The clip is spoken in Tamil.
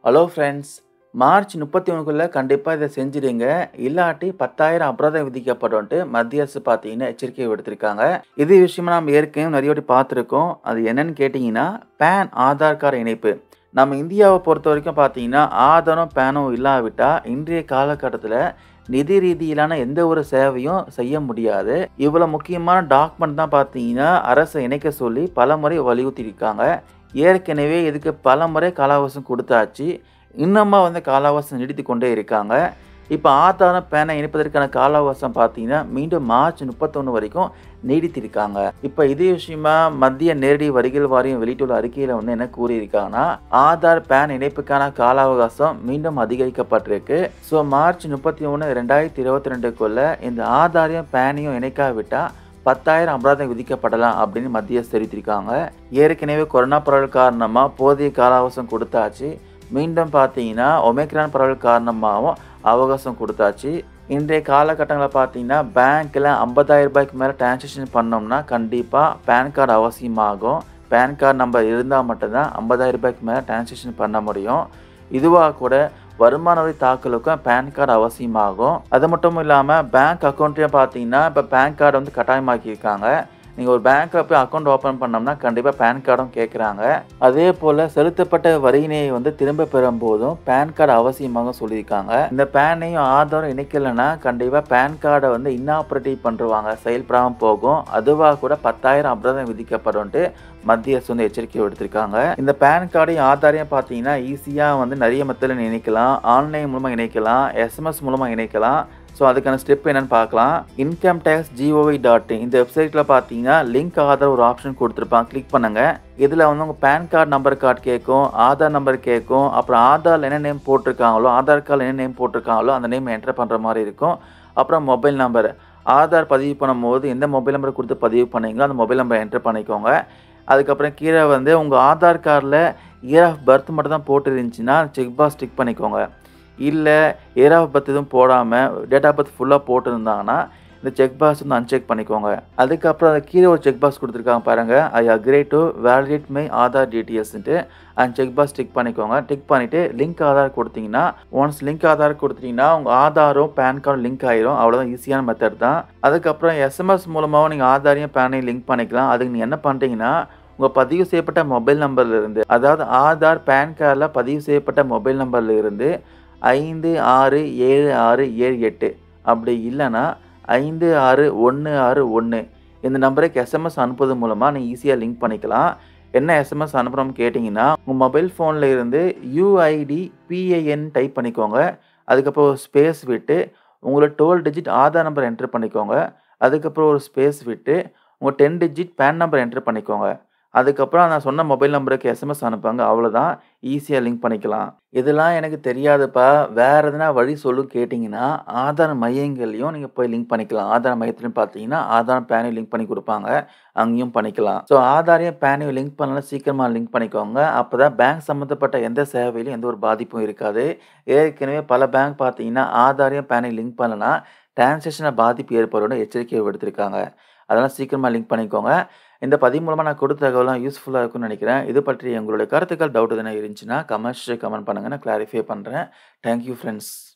ஹலோ ஃப்ரெண்ட்ஸ் மார்ச் முப்பத்தி ஒன்றுக்குள்ளே கண்டிப்பாக இதை செஞ்சிடுங்க இல்லாட்டி பத்தாயிரம் அபராதம் விதிக்கப்படும்ட்டு மத்திய அரசு பார்த்தீங்கன்னா எச்சரிக்கை விடுத்திருக்காங்க இது விஷயமா நம்ம ஏற்கனவே நிறைய வாட்டி பார்த்துருக்கோம் அது என்னன்னு கேட்டிங்கன்னா பேன் ஆதார் கார்டு இணைப்பு நம்ம இந்தியாவை பொறுத்த வரைக்கும் பார்த்தீங்கன்னா ஆதாரம் பேனும் இல்லாவிட்டால் இன்றைய காலகட்டத்தில் நிதி ரீதியிலான எந்த ஒரு சேவையும் செய்ய முடியாது இவ்வளோ முக்கியமான டாக்குமெண்ட் தான் பார்த்தீங்கன்னா அரசை இணைக்க சொல்லி பல முறை வலியுறுத்தியிருக்காங்க ஏற்கனவே இதுக்கு பல முறை காலாவகாசம் கொடுத்தாச்சு இன்னமும் வந்து காலாவகாசம் நீடித்து கொண்டே இருக்காங்க இப்போ ஆதாரம் பேனை இணைப்பதற்கான காலாவகாசம் பார்த்தீங்கன்னா மீண்டும் மார்ச் முப்பத்தொன்று வரைக்கும் நீடித்திருக்காங்க இப்போ இதே விஷயமா மத்திய நேரடி வரிகள் வாரியம் வெளியிட்டுள்ள அறிக்கையில் வந்து என்ன கூறியிருக்காங்கன்னா ஆதார் பேன் இணைப்புக்கான கால அவகாசம் மீண்டும் அதிகரிக்கப்பட்டிருக்கு ஸோ மார்ச் முப்பத்தி ஒன்று ரெண்டாயிரத்தி இருபத்தி ரெண்டுக்குள்ள இந்த ஆதாரையும் பேனையும் இணைக்காவிட்டால் பத்தாயிரம் அபராதம் விதிக்கப்படலாம் அப்படின்னு மத்திய அரசு தெரிவித்திருக்காங்க ஏற்கனவே கொரோனா பரவல் காரணமாக போதிய கால அவகாசம் கொடுத்தாச்சு மீண்டும் பார்த்தீங்கன்னா ஒமேக்ரான் பரவல் காரணமாகவும் அவகாசம் கொடுத்தாச்சு இன்றைய காலகட்டங்களில் பார்த்தீங்கன்னா பேங்க்கில் ஐம்பதாயிரம் ரூபாய்க்கு மேலே டிரான்சாக்ஷன் பண்ணோம்னா கண்டிப்பாக பேன் கார்டு அவசியமாகும் பேன் கார்டு நம்பர் இருந்தால் மட்டும்தான் ஐம்பதாயிரம் ரூபாய்க்கு மேலே டிரான்சாக்ஷன் பண்ண முடியும் இதுவாக கூட வருமான வரி தாக்கலுக்கும் பேன் கார்டு அவசியமாகும் அது மட்டும் இல்லாமல் பேங்க் அக்கௌண்ட்டையும் பார்த்தீங்கன்னா இப்போ பேன் கார்டு வந்து கட்டாயமாக்கியிருக்காங்க நீங்கள் ஒரு பேங்க்கில் போய் அக்கௌண்ட் ஓப்பன் பண்ணோம்னா கண்டிப்பாக பேன் கார்டும் கேட்குறாங்க அதே போல் செலுத்தப்பட்ட வரியினை வந்து திரும்ப பெறும் போதும் பேன் கார்டு அவசியமாக சொல்லியிருக்காங்க இந்த பேனையும் ஆதாரம் இணைக்கலைன்னா கண்டிப்பாக பேன் கார்டை வந்து இன்னாப்ரேட்டிவ் பண்ணுருவாங்க செயல்படாமல் போகும் அதுவாக கூட பத்தாயிரம் அபராதம் விதிக்கப்படும்ட்டு மத்திய அரசு வந்து எச்சரிக்கை எடுத்திருக்காங்க இந்த பேன் கார்டையும் ஆதாரையும் பார்த்தீங்கன்னா ஈஸியாக வந்து நிறைய மெத்தடில் இணைக்கலாம் ஆன்லைன் மூலமாக இணைக்கலாம் எஸ்எம்எஸ் மூலமாக இணைக்கலாம் ஸோ அதுக்கான ஸ்டெப் என்னென்னு பார்க்கலாம் இன்கம் டேக்ஸ் ஜிஓவி டாட் இந்த வெப்சைட்டில் பார்த்தீங்கன்னா லிங்க் ஆதார் ஒரு ஆப்ஷன் கொடுத்துருப்பாங்க கிளிக் பண்ணுங்கள் இதில் வந்து உங்கள் பேன் கார்டு நம்பர் கார்டு கேட்கும் ஆதார் நம்பர் கேட்கும் அப்புறம் ஆதாரில் என்ன நேம் போட்டிருக்காங்களோ ஆதார் கார்டில் என்ன நேம் போட்டிருக்காங்களோ அந்த நேம் என்டர் பண்ணுற மாதிரி இருக்கும் அப்புறம் மொபைல் நம்பர் ஆதார் பதிவு பண்ணும்போது எந்த மொபைல் நம்பர் கொடுத்து பதிவு பண்ணீங்களோ அந்த மொபைல் நம்பர் என்டர் பண்ணிக்கோங்க அதுக்கப்புறம் கீழே வந்து உங்கள் ஆதார் கார்டில் இயர் ஆஃப் பர்த் மட்டும் தான் போட்டு இருந்துச்சுன்னா செக் பாக்ஸ் டிக் பண்ணிக்கோங்க இல்லை இயர் ஆஃப் பர்த் எதுவும் போடாமல் டேட் ஆஃப் பர்த் ஃபுல்லாக போட்டிருந்தாங்கன்னா இந்த செக் பாக்ஸ் வந்து அன்செக் பண்ணிக்கோங்க அதுக்கப்புறம் அது கீழே ஒரு செக் பாக்ஸ் கொடுத்துருக்காங்க பாருங்கள் I agree to validate my Aadhaar டீட்டெயில்ஸ்ன்ட்டு அந்த செக் பாக்ஸ் டிக் பண்ணிக்கோங்க டிக் பண்ணிவிட்டு லிங்க் ஆதார் கொடுத்தீங்கன்னா ஒன்ஸ் லிங்க் ஆதார் கொடுத்தீங்கன்னா உங்கள் ஆதாரும் பேன் கார்டும் லிங்க் ஆயிரும் அவ்வளோதான் ஈஸியான மெத்தட் தான் அதுக்கப்புறம் எஸ்எம்எஸ் மூலமாகவும் நீங்கள் ஆதாரையும் பேனையும் லிங்க் பண்ணிக்கலாம் அதுக்கு நீங்கள் என்ன பண்ணுறீங்கன்னா உங்கள் பதிவு செய்யப்பட்ட மொபைல் நம்பர்ல இருந்து அதாவது ஆதார் பேன் கார்டில் பதிவு செய்யப்பட்ட மொபைல் நம்பர்ல இருந்து ஐந்து ஆறு ஏழு ஆறு ஏழு எட்டு அப்படி இல்லைன்னா ஐந்து ஆறு ஒன்று ஆறு ஒன்று இந்த நம்பருக்கு எஸ்எம்எஸ் அனுப்புவது மூலமாக நீங்கள் ஈஸியாக லிங்க் பண்ணிக்கலாம் என்ன எஸ்எம்எஸ் அனுப்புகிறோம்னு கேட்டிங்கன்னா உங்கள் மொபைல் ஃபோனில் இருந்து யூஐடி பிஏஎன் டைப் பண்ணிக்கோங்க அதுக்கப்புறம் ஸ்பேஸ் விட்டு உங்களோட twelve digit Aadhaar number enter பண்ணிக்கோங்க அதுக்கப்புறம் ஒரு ஸ்பேஸ் விட்டு உங்கள் ten digit PAN number enter பண்ணிக்கோங்க அதுக்கப்புறம் நான் சொன்ன மொபைல் நம்பருக்கு எஸ்எம்எஸ் அனுப்புங்க அவ்வளோதான் ஈஸியாக லிங்க் பண்ணிக்கலாம் இதெல்லாம் எனக்கு தெரியாதுப்பா வேறு எதனா வழி சொல்லு கேட்டிங்கன்னா ஆதார் மையங்கள்லையும் நீங்கள் போய் லிங்க் பண்ணிக்கலாம் ஆதார் மையத்துலையும் பார்த்தீங்கன்னா ஆதார் பேனையும் லிங்க் பண்ணி கொடுப்பாங்க அங்கேயும் பண்ணிக்கலாம் ஸோ ஆதாரையும் பேனையும் லிங்க் பண்ணலாம் சீக்கிரமாக லிங்க் பண்ணிக்கோங்க அப்போ தான் பேங்க் சம்மந்தப்பட்ட எந்த சேவையிலும் எந்த ஒரு பாதிப்பும் இருக்காது ஏற்கனவே பல பேங்க் பார்த்தீங்கன்னா ஆதாரையும் பேனையும் லிங்க் பண்ணலாம் டிரான்சாக்ஷனில் பாதிப்பு ஏற்படும் எச்சரிக்கையை எடுத்திருக்காங்க அதெல்லாம் சீக்கிரமாக லிங்க் பண்ணிக்கோங்க இந்த பதிவு மூலமாக நான் கொடுத்த தகவலாம் யூஸ்ஃபுல்லாக இருக்கும்னு நினைக்கிறேன் இது பற்றி எங்களுடைய கருத்துக்கள் டவுட் எதனா இருந்துச்சுன்னா கமெண்ட்ஸ் கமெண்ட் பண்ணுங்கள் நான் கிளாரிஃபை பண்ணுறேன் தேங்க்யூ ஃப்ரெண்ட்ஸ்